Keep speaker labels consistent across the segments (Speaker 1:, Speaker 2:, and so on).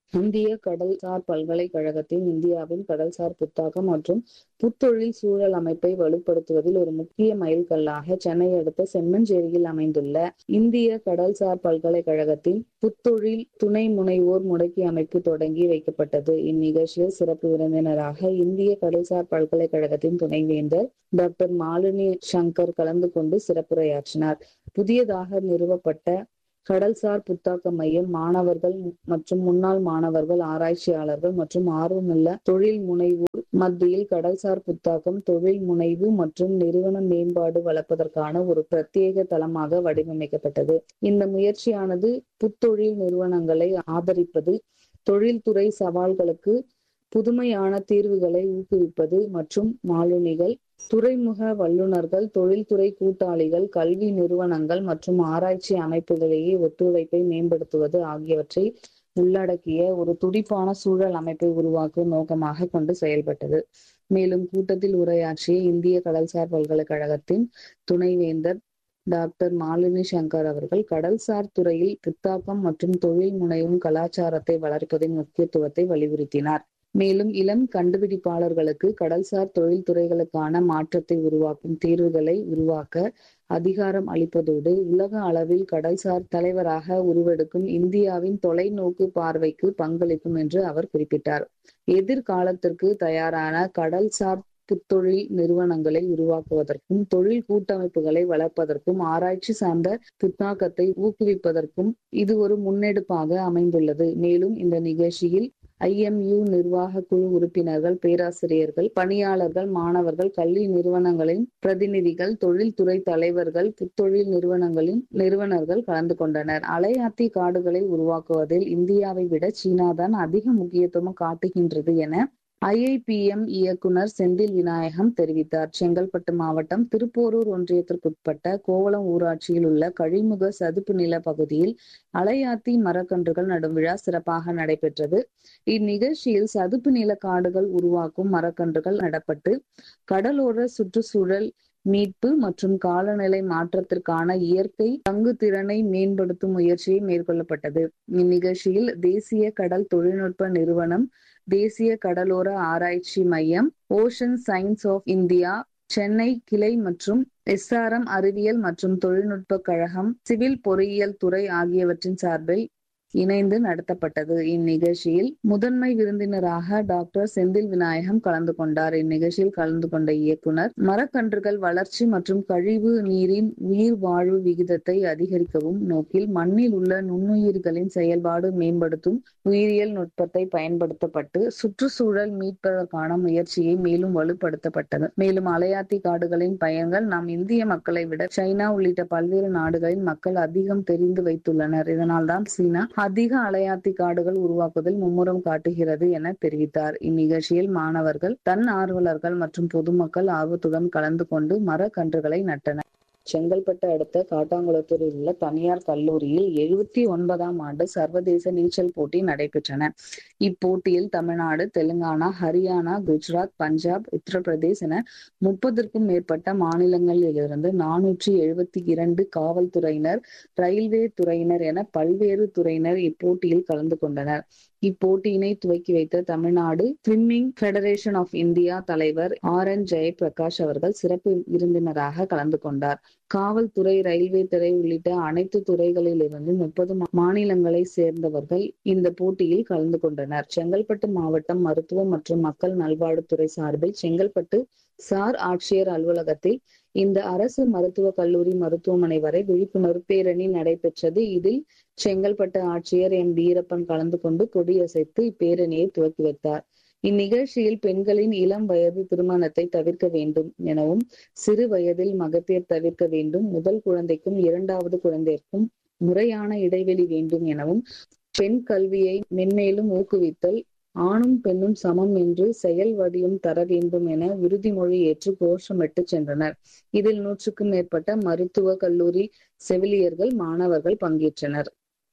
Speaker 1: இந்திய கடல்சார் பல்கலைக்கழகத்தின் இந்தியாவின் கடல்சார் புத்தாக்கம் மற்றும் புத்தொழில் சூழல் அமைப்பை வலுப்படுத்துவதில் ஒரு முக்கிய மைல்கல்லாக சென்னை அடுத்த செம்மஞ்சேரியில் அமைந்துள்ள இந்திய கடல்சார் பல்கலைக்கழகத்தின் புத்தொழில் துணை முனைவோர் முடக்கி அமைப்பு தொடங்கி வைக்கப்பட்டது இந்நிகழ்ச்சியில் சிறப்பு விருந்தினராக இந்திய கடல்சார் பல்கலைக்கழகத்தின் துணைவேந்தர் டாக்டர் மாலினி சங்கர் கலந்து கொண்டு சிறப்புரையாற்றினார் புதியதாக நிறுவப்பட்ட கடல்சார் புத்தாக்க மையம் மாணவர்கள் மற்றும் முன்னாள் மாணவர்கள் ஆராய்ச்சியாளர்கள் மற்றும் ஆர்வமுள்ள தொழில் முனைவோர் மத்தியில் கடல்சார் புத்தாக்கம் தொழில் முனைவு மற்றும் நிறுவன மேம்பாடு வளர்ப்பதற்கான ஒரு பிரத்யேக தளமாக வடிவமைக்கப்பட்டது இந்த முயற்சியானது புத்தொழில் நிறுவனங்களை ஆதரிப்பது தொழில்துறை சவால்களுக்கு புதுமையான தீர்வுகளை ஊக்குவிப்பது மற்றும் மாலுமிகள் துறைமுக வல்லுநர்கள் தொழில்துறை கூட்டாளிகள் கல்வி நிறுவனங்கள் மற்றும் ஆராய்ச்சி அமைப்புகளிடையே ஒத்துழைப்பை மேம்படுத்துவது ஆகியவற்றை உள்ளடக்கிய ஒரு துடிப்பான சூழல் அமைப்பை உருவாக்கும் நோக்கமாக கொண்டு செயல்பட்டது மேலும் கூட்டத்தில் உரையாற்றிய இந்திய கடல்சார் பல்கலைக்கழகத்தின் துணைவேந்தர் டாக்டர் மாலினி சங்கர் அவர்கள் கடல்சார் துறையில் புத்தாக்கம் மற்றும் தொழில் முனைவும் கலாச்சாரத்தை வளர்ப்பதின் முக்கியத்துவத்தை வலியுறுத்தினார் மேலும் இளம் கண்டுபிடிப்பாளர்களுக்கு கடல்சார் தொழில்துறைகளுக்கான மாற்றத்தை உருவாக்கும் தீர்வுகளை உருவாக்க அதிகாரம் அளிப்பதோடு உலக அளவில் கடல்சார் தலைவராக உருவெடுக்கும் இந்தியாவின் தொலைநோக்கு பார்வைக்கு பங்களிக்கும் என்று அவர் குறிப்பிட்டார் எதிர்காலத்திற்கு தயாரான கடல்சார் புத்தொழில் நிறுவனங்களை உருவாக்குவதற்கும் தொழில் கூட்டமைப்புகளை வளர்ப்பதற்கும் ஆராய்ச்சி சார்ந்த புத்தாக்கத்தை ஊக்குவிப்பதற்கும் இது ஒரு முன்னெடுப்பாக அமைந்துள்ளது மேலும் இந்த நிகழ்ச்சியில் ஐஎம்யூ நிர்வாக குழு உறுப்பினர்கள் பேராசிரியர்கள் பணியாளர்கள் மாணவர்கள் கல்வி நிறுவனங்களின் பிரதிநிதிகள் தொழில்துறை தலைவர்கள் புத்தொழில் நிறுவனங்களின் நிறுவனர்கள் கலந்து கொண்டனர் அலையாத்தி காடுகளை உருவாக்குவதில் இந்தியாவை விட சீனாதான் அதிக முக்கியத்துவம் காட்டுகின்றது என ஐஐபிஎம் இயக்குனர் செந்தில் விநாயகம் தெரிவித்தார் செங்கல்பட்டு மாவட்டம் திருப்போரூர் ஒன்றியத்திற்குட்பட்ட கோவளம் ஊராட்சியில் உள்ள கழிமுக சதுப்பு நில பகுதியில் அலையாத்தி மரக்கன்றுகள் நடும் விழா சிறப்பாக நடைபெற்றது இந்நிகழ்ச்சியில் சதுப்பு நில காடுகள் உருவாக்கும் மரக்கன்றுகள் நடப்பட்டு கடலோர சுற்றுச்சூழல் மீட்பு மற்றும் காலநிலை மாற்றத்திற்கான இயற்கை தங்கு திறனை மேம்படுத்தும் முயற்சியை மேற்கொள்ளப்பட்டது இந்நிகழ்ச்சியில் தேசிய கடல் தொழில்நுட்ப நிறுவனம் தேசிய கடலோர ஆராய்ச்சி மையம் ocean science of India Chennai கிளை மற்றும் எஸ்ஆர்எம் அறிவியல் மற்றும் தொழில்நுட்ப கழகம் சிவில் பொறியியல் துறை ஆகியவற்றின் சார்பில் இணைந்து நடத்தப்பட்டது இந்நிகழ்ச்சியில் முதன்மை விருந்தினராக டாக்டர் செந்தில் விநாயகம் கலந்து கொண்டார் இந்நிகழ்ச்சியில் கலந்து கொண்ட இயக்குனர் மரக்கன்றுகள் வளர்ச்சி மற்றும் கழிவு நீரின் உயிர் வாழ்வு விகிதத்தை அதிகரிக்கவும் நோக்கில் மண்ணில் உள்ள நுண்ணுயிர்களின் செயல்பாடு மேம்படுத்தும் உயிரியல் நுட்பத்தை பயன்படுத்தப்பட்டு சுற்றுச்சூழல் மீட்பதற்கான முயற்சியை மேலும் வலுப்படுத்தப்பட்டது மேலும் அலையாத்தி காடுகளின் பயன்கள் நாம் இந்திய மக்களை விட சைனா உள்ளிட்ட பல்வேறு நாடுகளின் மக்கள் அதிகம் தெரிந்து வைத்துள்ளனர் இதனால்தான் சீனா அதிக அலையாத்தி காடுகள் உருவாக்குவதில் மும்முரம் காட்டுகிறது என தெரிவித்தார் இந்நிகழ்ச்சியில் மாணவர்கள் தன் ஆர்வலர்கள் மற்றும் பொதுமக்கள் ஆர்வத்துடன் கலந்து கொண்டு மரக்கன்றுகளை நட்டனர் செங்கல்பட்டு அடுத்த காட்டாங்குளத்தூரில் உள்ள தனியார் கல்லூரியில் எழுபத்தி ஒன்பதாம் ஆண்டு சர்வதேச நீச்சல் போட்டி நடைபெற்றன இப்போட்டியில் தமிழ்நாடு தெலுங்கானா ஹரியானா குஜராத் பஞ்சாப் உத்தரப்பிரதேஷ் என முப்பதற்கும் மேற்பட்ட மாநிலங்களிலிருந்து நானூற்றி எழுபத்தி இரண்டு காவல்துறையினர் ரயில்வே துறையினர் என பல்வேறு துறையினர் இப்போட்டியில் கலந்து கொண்டனர் இப்போட்டியினை துவக்கி வைத்த Tamil Nadu swimming federation of India தலைவர் ஆர் என் ஜெயபிரகாஷ் அவர்கள் சிறப்பு விருந்தினராக கலந்து கொண்டார் காவல்துறை ரயில்வே துறை உள்ளிட்ட அனைத்து துறைகளிலிருந்து முப்பது மாநிலங்களை சேர்ந்தவர்கள் இந்த போட்டியில் கலந்து கொண்டனர் செங்கல்பட்டு மாவட்டம் மருத்துவம் மற்றும் மக்கள் நல்வாழ்வுத்துறை சார்பில் செங்கல்பட்டு சார் ஆட்சியர் அலுவலகத்தில் இந்த அரசு மருத்துவக் கல்லூரி மருத்துவமனை வரை விழிப்புணர்வு பேரணி நடைபெற்றது இதில் செங்கல்பட்டு ஆட்சியர் எம் வீரப்பன் கலந்து கொண்டு கொடியசைத்து இப்பேரணியை துவக்கி வைத்தார் இந்நிகழ்ச்சியில் பெண்களின் இளம் வயது திருமணத்தை தவிர்க்க வேண்டும் எனவும் சிறு வயதில் மகப்பேர் தவிர்க்க வேண்டும் முதல் குழந்தைக்கும் இரண்டாவது குழந்தைக்கும் முறையான இடைவெளி வேண்டும் எனவும் பெண் கல்வியை மென்மேலும் ஊக்குவித்தல் ஆணும் பெண்ணும் சமம் என்று செயல் வடிவம் தர வேண்டும் என உறுதிமொழி ஏற்று கோஷமிட்டு சென்றனர் இதில் நூற்றுக்கும் மேற்பட்ட மருத்துவ கல்லூரி செவிலியர்கள் மாணவர்கள் பங்கேற்றனர்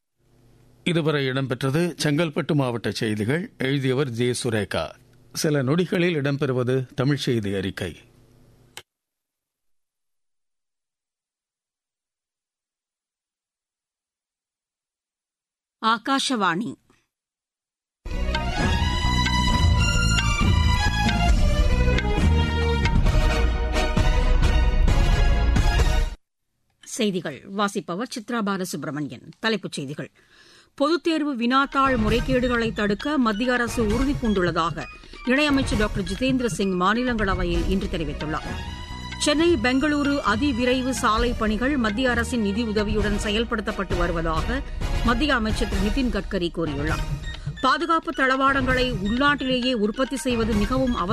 Speaker 2: இதுவரை இடம்பெற்றது செங்கல்பட்டு மாவட்ட செய்திகள் எழுதியவர் ஜே சுரேகா சில நொடிகளில் இடம்பெறுவது தமிழ் செய்தி அறிக்கை
Speaker 3: ಆಕಾಶವಾಣಿ செய்திகள் வாசிப்பவர் சித்ரா பாலசுப்ரமணியன் தலைப்புச் செய்திகள் பொதுத் தேர்வு வினாத்தாள் முறைகேடுகளை தடுக்க மத்திய அரசு உறுதி பூண்டுள்ளதாக இணையமைச்சர் டாக்டர் ஜிதேந்திர சிங் மாநிலங்களவையில் இன்று தெரிவித்துள்ளார் சென்னை பெங்களூரு அதிவிரைவு சாலை பணிகள் மத்திய அரசின் நிதியுதவியுடன் செயல்படுத்தப்பட்டு வருவதாக மத்திய அமைச்சர் திரு நிதின் கட்கரி கூறியுள்ளார் பாதுகாப்பு தளவாடங்களை உள்நாட்டிலேயே உற்பத்தி செய்வது மிகவும்